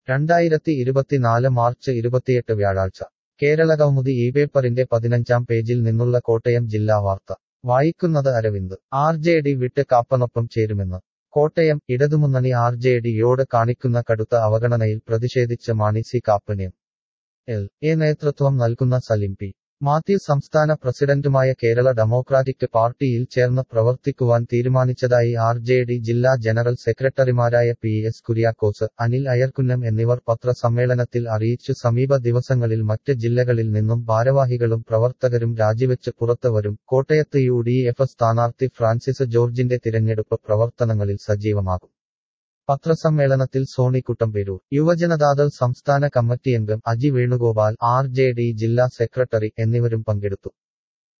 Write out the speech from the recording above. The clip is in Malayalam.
രണ്ടായിരത്തി ഇരുപത്തിനാല് മാർച്ച് ഇരുപത്തിയെട്ട് വ്യാഴാഴ്ച കേരള കൗമുദി ഈ പേപ്പറിന്റെ പതിനഞ്ചാം പേജിൽ നിന്നുള്ള കോട്ടയം ജില്ലാ വാർത്ത വായിക്കുന്നത് അരവിന്ദ് ആർ ജെ ഡി വിട്ട് കാപ്പനൊപ്പം ചേരുമെന്ന് കോട്ടയം ഇടതുമുന്നണി ആർ ജെ ഡിയോട് കാണിക്കുന്ന കടുത്ത അവഗണനയിൽ പ്രതിഷേധിച്ച് മാണി സി കാപ്പനെയും എൽ എ നേതൃത്വം നൽകുന്ന സലിം പി മാത്യു സംസ്ഥാന പ്രസിഡന്റുമായ കേരള ഡെമോക്രാറ്റിക് പാർട്ടിയിൽ ചേർന്ന് പ്രവർത്തിക്കുവാൻ തീരുമാനിച്ചതായി ആർ ജെ ഡി ജില്ലാ ജനറൽ സെക്രട്ടറിമാരായ പി എസ് കുര്യാക്കോസ് അനിൽ അയർക്കുന്നം എന്നിവർ പത്രസമ്മേളനത്തിൽ അറിയിച്ചു സമീപ ദിവസങ്ങളിൽ മറ്റ് ജില്ലകളിൽ നിന്നും ഭാരവാഹികളും പ്രവർത്തകരും രാജിവെച്ച് പുറത്ത് വരും കോട്ടയത്ത് യു ഡി എഫ് സ്ഥാനാർത്ഥി ഫ്രാൻസിസ് ജോർജിന്റെ തിരഞ്ഞെടുപ്പ് പ്രവർത്തനങ്ങളിൽ സജീവമാകും പത്രസമ്മേളനത്തിൽ സോണി കുട്ടമ്പേരൂർ യുവജനതാദൾ സംസ്ഥാന കമ്മിറ്റിയംഗം Aji Venugopal R J D ജില്ലാ സെക്രട്ടറി എന്നിവരും പങ്കെടുത്തു